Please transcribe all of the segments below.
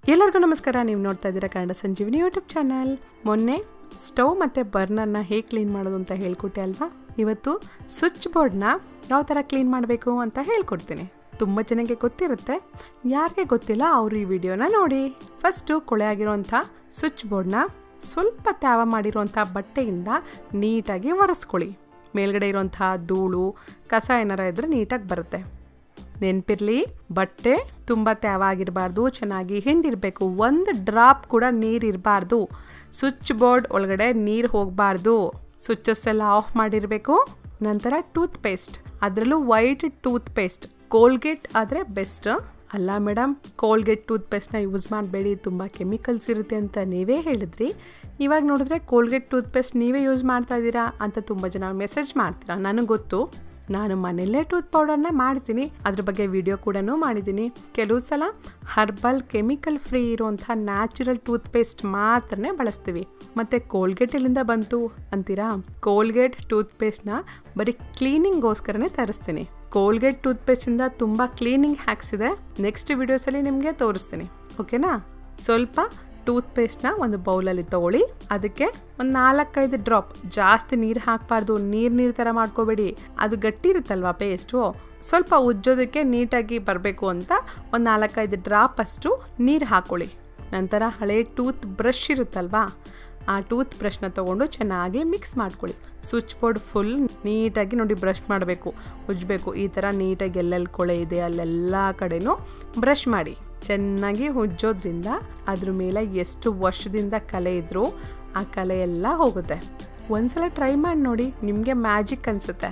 ಎಲ್ಲರಿಗೂ ನಮಸ್ಕಾರ ನೀವು ನೋಡ್ತಾ ಇದ್ದೀರಾ ಕನ್ನಡ ಸಂಜೀವಿನಿ ಯೂಟ್ಯೂಬ್ ಚಾನಲ್ ಮೊನ್ನೆ ಸ್ಟವ್ ಮತ್ತು ಬರ್ನರ್ನ ಹೇಗೆ ಕ್ಲೀನ್ ಮಾಡೋದು ಅಂತ ಹೇಳ್ಕೊಟ್ಟೆ ಅಲ್ವಾ ಇವತ್ತು ಸ್ವಿಚ್ ಬೋರ್ಡ್ನ ಯಾವ ಥರ ಕ್ಲೀನ್ ಮಾಡಬೇಕು ಅಂತ ಹೇಳ್ಕೊಡ್ತೀನಿ ತುಂಬ ಜನಕ್ಕೆ ಗೊತ್ತಿರುತ್ತೆ ಯಾರಿಗೆ ಗೊತ್ತಿಲ್ಲ ಅವರು ಈ ವಿಡಿಯೋನ ನೋಡಿ ಫಸ್ಟು ಕೊಳೆ ಆಗಿರೋಂಥ ಸ್ವಿಚ್ ಬೋರ್ಡ್ನ ಸ್ವಲ್ಪ ತ್ಯಾವ ಮಾಡಿರೋಂಥ ಬಟ್ಟೆಯಿಂದ ನೀಟಾಗಿ ಒರೆಸ್ಕೊಳ್ಳಿ ಮೇಲ್ಗಡೆ ಇರೋಂಥ ಧೂಳು ಕಸ ಏನಾರ ಇದ್ದರೆ ನೀಟಾಗಿ ಬರುತ್ತೆ ನೆನಪಿರ್ಲಿ ಬಟ್ಟೆ ತುಂಬ ತ್ಯಾವ ಆಗಿರಬಾರ್ದು ಚೆನ್ನಾಗಿ ಹಿಂಡಿರಬೇಕು ಒಂದು ಡ್ರಾಪ್ ಕೂಡ ನೀರು ಇರಬಾರ್ದು ಸ್ವಿಚ್ ಬೋರ್ಡ್ ಒಳಗಡೆ ನೀರು ಹೋಗಬಾರ್ದು ಸ್ವಿಚಸ್ ಎಲ್ಲ ಆಫ್ ಮಾಡಿರಬೇಕು ನಂತರ ಟೂತ್ ಪೇಸ್ಟ್ ಅದರಲ್ಲೂ ವೈಟ್ ಟೂತ್ ಪೇಸ್ಟ್ ಕೋಲ್ಗೇಟ್ ಆದರೆ ಬೆಸ್ಟ್ ಅಲ್ಲ ಮೇಡಮ್ ಕೋಲ್ಗೇಟ್ ಟೂತ್ ಪೇಸ್ಟ್ನ ಯೂಸ್ ಮಾಡಬೇಡಿ ತುಂಬ ಕೆಮಿಕಲ್ಸ್ ಇರುತ್ತೆ ಅಂತ ನೀವೇ ಹೇಳಿದ್ರಿ ಇವಾಗ ನೋಡಿದ್ರೆ ಕೋಲ್ಗೇಟ್ ಟೂತ್ ಪೇಸ್ಟ್ ನೀವೇ ಯೂಸ್ ಮಾಡ್ತಾ ಇದ್ದೀರಾ ಅಂತ ತುಂಬ ಜನ ಮೆಸೇಜ್ ಮಾಡ್ತೀರಾ ನನಗೆ ಗೊತ್ತು ನಾನು ಮನೆಯಲ್ಲೇ ಟೂತ್ ಪೌಡರ್ನ ಮಾಡ್ತೀನಿ ಅದ್ರ ಬಗ್ಗೆ ವಿಡಿಯೋ ಕೂಡ ಮಾಡಿದ್ದೀನಿ ಕೆಲವು ಸಲ ಹರ್ಬಲ್ ಕೆಮಿಕಲ್ ಫ್ರೀ ಇರುವಂಥ ನ್ಯಾಚುರಲ್ ಟೂತ್ ಪೇಸ್ಟ್ ಮಾತ್ರನೇ ಬಳಸ್ತೀವಿ ಮತ್ತು ಕೋಲ್ಗೇಟ್ ಎಲ್ಲಿಂದ ಬಂತು ಅಂತೀರಾ ಕೋಲ್ಗೇಟ್ ಟೂತ್ ಪೇಸ್ಟ್ನ ಬರೀ ಕ್ಲೀನಿಂಗ್ಗೋಸ್ಕರನೇ ತರಿಸ್ತೀನಿ ಕೋಲ್ಗೇಟ್ ಟೂತ್ ಪೇಸ್ಟಿಂದ ತುಂಬ ಕ್ಲೀನಿಂಗ್ ಹ್ಯಾಕ್ಸ್ ಇದೆ ನೆಕ್ಸ್ಟ್ ವಿಡಿಯೋಸಲ್ಲಿ ನಿಮಗೆ ತೋರಿಸ್ತೀನಿ ಓಕೆನಾ ಸ್ವಲ್ಪ ಟೂತ್ ಪೇಸ್ಟ್ನ ಒಂದು ಬೌಲಲ್ಲಿ ತೊಗೊಳ್ಳಿ ಅದಕ್ಕೆ ಒಂದು ನಾಲ್ಕೈದು ಡ್ರಾಪ್ ಜಾಸ್ತಿ ನೀರು ಹಾಕಬಾರ್ದು ನೀರು ನೀರು ಥರ ಮಾಡ್ಕೋಬೇಡಿ ಅದು ಗಟ್ಟಿ ಇರುತ್ತಲ್ವಾ ಪೇಸ್ಟು ಸ್ವಲ್ಪ ಉಜ್ಜೋದಕ್ಕೆ ನೀಟಾಗಿ ಬರಬೇಕು ಅಂತ ಒಂದು ನಾಲ್ಕೈದು ಡ್ರಾಪ್ ಅಷ್ಟು ನೀರು ಹಾಕ್ಕೊಳ್ಳಿ ನಂತರ ಹಳೆ ಟೂತ್ ಬ್ರಷ್ ಇರುತ್ತಲ್ವಾ ಆ ಟೂತ್ ಬ್ರಷ್ನ ತೊಗೊಂಡು ಚೆನ್ನಾಗಿ ಮಿಕ್ಸ್ ಮಾಡ್ಕೊಳ್ಳಿ ಸ್ವಿಚ್ ಬೋರ್ಡ್ ಫುಲ್ ನೀಟಾಗಿ ನೋಡಿ ಬ್ರಷ್ ಮಾಡಬೇಕು ಉಜ್ಜಬೇಕು ಈ ಥರ ನೀಟಾಗಿ ಎಲ್ಲೆಲ್ಲಿ ಕೊಳೆ ಇದೆ ಅಲ್ಲೆಲ್ಲ ಕಡೆನೂ ಬ್ರಷ್ ಮಾಡಿ ಚೆನ್ನಾಗಿ ಉಜ್ಜೋದ್ರಿಂದ ಅದ್ರ ಮೇಲೆ ಎಷ್ಟು ವರ್ಷದಿಂದ ಕಲೆ ಇದ್ರೂ ಆ ಕಲೆ ಎಲ್ಲ ಹೋಗುತ್ತೆ ಒಂದ್ಸಲ ಟ್ರೈ ಮಾಡಿ ನೋಡಿ ನಿಮಗೆ ಮ್ಯಾಜಿಕ್ ಅನಿಸುತ್ತೆ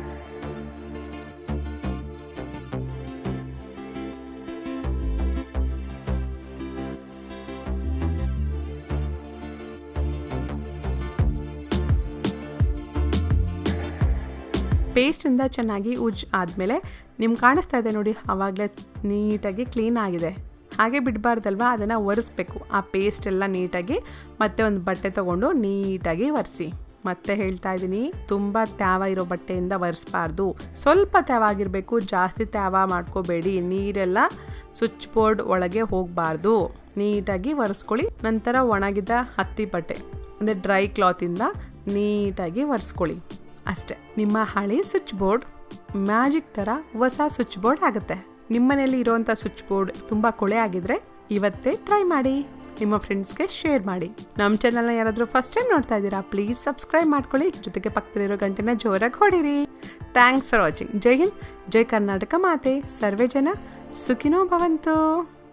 ಪೇಸ್ಟಿಂದ ಚೆನ್ನಾಗಿ ಉಜ್ ಆದಮೇಲೆ ನಿಮ್ಗೆ ಕಾಣಿಸ್ತಾ ಇದೆ ನೋಡಿ ಆವಾಗಲೇ ನೀಟಾಗಿ ಕ್ಲೀನ್ ಆಗಿದೆ ಹಾಗೆ ಬಿಡಬಾರ್ದಲ್ವಾ ಅದನ್ನು ಒರೆಸ್ಬೇಕು ಆ ಪೇಸ್ಟ್ ಎಲ್ಲ ನೀಟಾಗಿ ಮತ್ತೆ ಒಂದು ಬಟ್ಟೆ ತೊಗೊಂಡು ನೀಟಾಗಿ ಒರೆಸಿ ಮತ್ತೆ ಹೇಳ್ತಾ ಇದ್ದೀನಿ ತುಂಬ ತ್ಯಾವ ಇರೋ ಬಟ್ಟೆಯಿಂದ ಒರೆಸ್ಬಾರ್ದು ಸ್ವಲ್ಪ ತ್ಯಾವ ಆಗಿರಬೇಕು ಜಾಸ್ತಿ ತ್ಯಾವ ಮಾಡ್ಕೋಬೇಡಿ ನೀರೆಲ್ಲ ಸ್ವಿಚ್ ಬೋರ್ಡ್ ಒಳಗೆ ಹೋಗಬಾರ್ದು ನೀಟಾಗಿ ಒರೆಸ್ಕೊಳ್ಳಿ ನಂತರ ಒಣಗಿದ ಹತ್ತಿ ಬಟ್ಟೆ ಅಂದರೆ ಡ್ರೈ ಕ್ಲಾತಿಂದ ನೀಟಾಗಿ ಒರೆಸ್ಕೊಳ್ಳಿ ಅಷ್ಟೇ ನಿಮ್ಮ ಹಳೆ ಸ್ವಿಚ್ ಬೋರ್ಡ್ ಮ್ಯಾಜಿಕ್ ಥರ ಹೊಸ ಸ್ವಿಚ್ ಬೋರ್ಡ್ ಆಗುತ್ತೆ ನಿಮ್ಮನೇಲಿ ಇರುವಂಥ ಸ್ವಿಚ್ ಬೋರ್ಡ್ ತುಂಬ ಕೊಳೆ ಆಗಿದ್ರೆ ಇವತ್ತೇ ಟ್ರೈ ಮಾಡಿ ನಿಮ್ಮ ಫ್ರೆಂಡ್ಸ್ಗೆ ಶೇರ್ ಮಾಡಿ ನಮ್ಮ ಚಾನಲ್ನ ಯಾರಾದರೂ ಫಸ್ಟ್ ಟೈಮ್ ನೋಡ್ತಾ ಇದ್ದೀರಾ ಪ್ಲೀಸ್ ಸಬ್ಸ್ಕ್ರೈಬ್ ಮಾಡ್ಕೊಳ್ಳಿ ಜೊತೆಗೆ ಪಕ್ಕದಲ್ಲಿರೋ ಗಂಟೆನ ಜೋರಾಗಿ ಹೊಡಿರಿ thanks for watching Jai Hind Jai Karnataka ಮಾತೆ ಸರ್ವೇ ಜನ ಸುಖಿನೋ ಭವಂತು